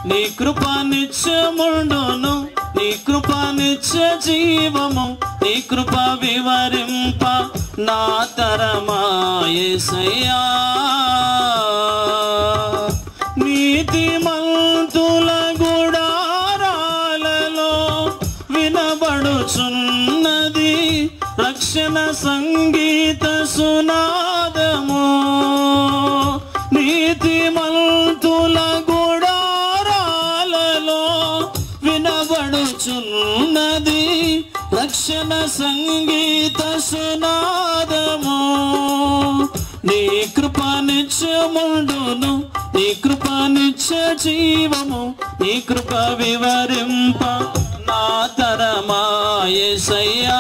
నీ కృప నిత్యముండును నీ కృప నిత్య జీవము నీ కృప వివరింప నా తరమాయేసయ్యా నీతి మంతుల గుడారాలలో వినబడుచున్నది రక్షణ సంగీత సునాదము నీతి మంతుల గుడారాలలో వినబడుచున్నది రక్షణ సంగీత సునాదము నీ కృప నిత్యముండును నీ కృప నిత్య జీవము నీ కృప వివరింప నా తరమాయేసయ్యా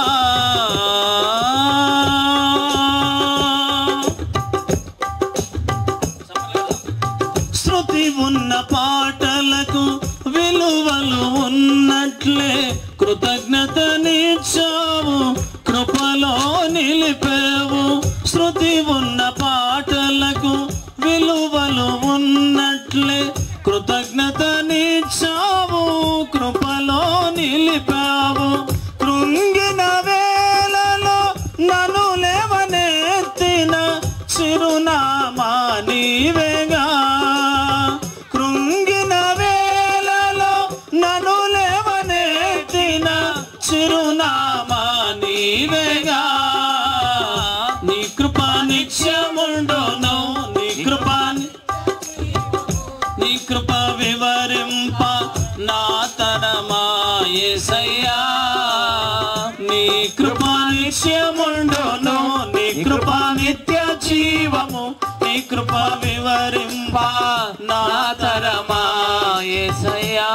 శృతి ఉన్న పాటలకు విలువలు ఉన్నట్లే కృతజ్ఞతనిచ్చావు కృపలో నిలిపావు శృతి ఉన్న పాటలకు విలువలు ఉన్నట్లే కృతజ్ఞతనిచ్చావు కృపలో నిలిపావు కృంగిన వేళలో నన్ను లేవనెత్తిన చిరునామా నీవేగా కృంగిన వేళలో నన్ను లేవనెత్తిన చిరునామా నీవేగా నీ కృప నిత్యముండును నీ కృప ని- నీ కృప వివరింప నా తరమాయేసయ్యా నీ కృప నిత్యముండును నీ కృప నిత్య జీవము నీ కృప వివరింప నా తరమాయేసయ్యా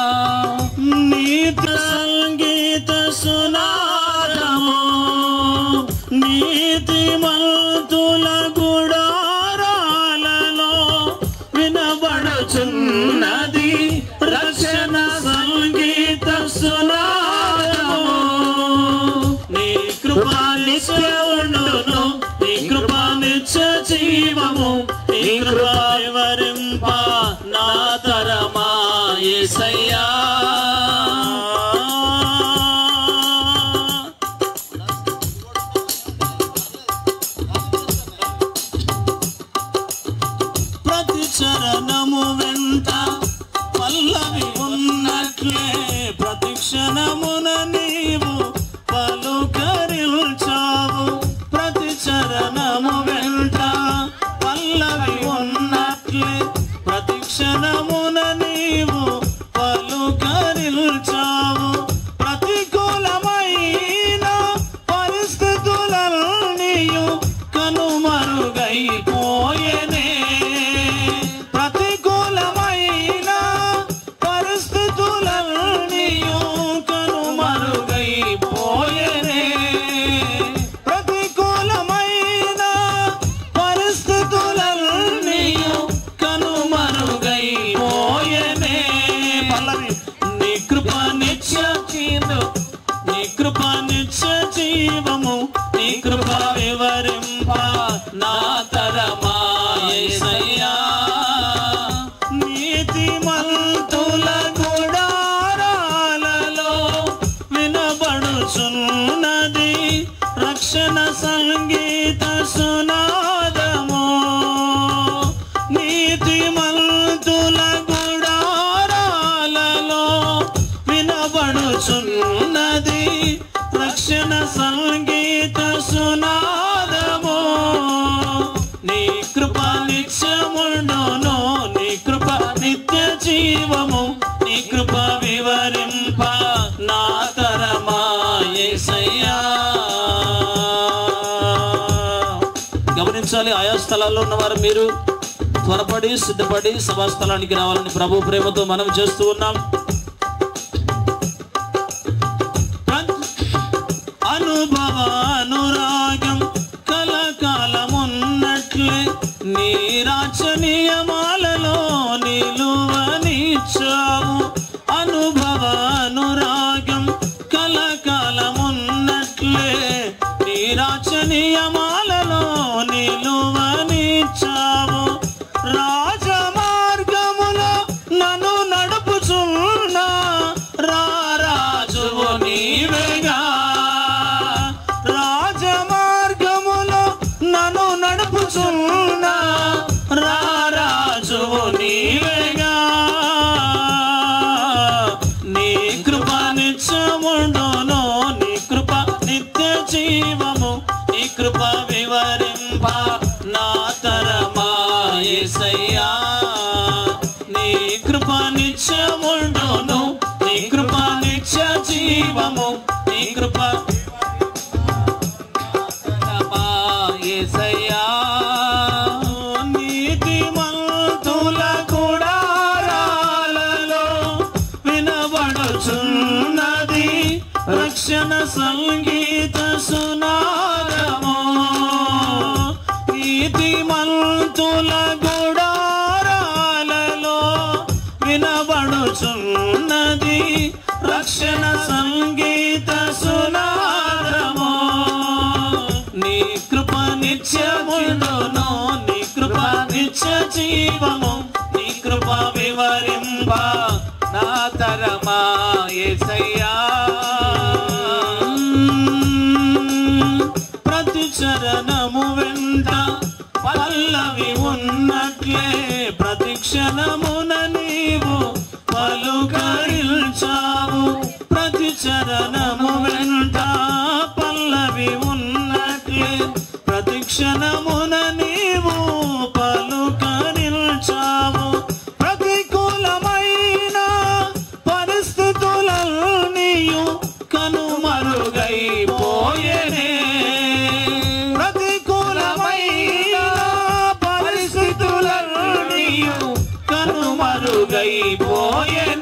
నీతి సంగీత సునాదము నీతి మంతుల గుడారాలలో వినబడుచున్నది రక్షణ సంగీత సునాదము నీ కృపా నిత్యముండును నీ కృపా నిత్య జీవము నీ కృపా వివరింప నా తరమా యేసయ్యా ప్రతి చరణము వెంట పల్లవి ఉన్నట్లే ప్రతి క్షణమున నీవు పలుకరిల్చావు ప్రతి చరణము వెంట పల్లవి ఉన్నట్లే ప్రతి క్షణమున నీవు పలుకరిల్చావు ప్రతికూలమైన పరిస్థితులన్నీయు కనుమరుగైపోయేనే ప్రతికూలమైన పరిస్థితులన్నీయు కనుమరుగైపోయేనే ప్రతికూలమైన పరిస్థితులన్నీయు కనుమరుగైపోయేనే పల్లవి నీ కృప నిత్య జీవము నీ కృప నిత్య జీవము నీ కృప వివరింప నా తరమాయేసయ్యా నీతి మంతుల గుడారాలలో వినబడుచున్నది రక్షణ సంగీత సునాదము నీతి మంతుల గుడారాలలో వినబడుచున్నది రక్షణ సంగీత సునాదము నీ కృప నిత్యముండును నీ కృప నిత్య జీవము నీ కృప వివరింప నా తరమాయేసయ్యా గమనించాలి ఆయా స్థలాల్లో ఉన్నవారు మీరు త్వరపడి సిద్ధపడి సభా స్థలానికి రావాలని ప్రభు ప్రేమతో మనం చేస్తూ ఉన్నాం అనుభవ అనురాగం కలకాలమున్నట్లే నీరాచనీయమాలలో నిలువనిచ్చావు అనుభవ అనురాగం కలకాలమున్నట్లే నీరాచనీయమాలలో నిలువనిచ్చావు రాజమార్గములో నన్ను నీ కృప నిత్యముండును నీ కృప నిత్య జీవము నీ కృప యేసయ్యా నీతిమంతుల గుడారాలలో వినబడుచున్నది రక్షణ సంగీత సునాదము నీతిమంతుల గుడారాలలో వినబడుచున్నది రక్షణ సంగీత సునాదము నీ కృప నిత్యముండును నీ కృప నిత్య జీవము నీ కృప వివరింప నా తరమా యేసయ్యా ప్రతి చరణము వెంట పల్లవి ఉన్నట్లే ప్రతి క్షణమున నీవు పలుకరించావు ప్రతి చరణము వెంట పల్లవి ఉన్నట్లే ప్రతి క్షణమున నీవు పలుకరించావు ప్రతికూలమైన పరిస్థితులన్నీయు కనుమరుగైపోయేనే ప్రతికూలమైన పరిస్థితులన్నీయు కనుమరుగైపోయేనే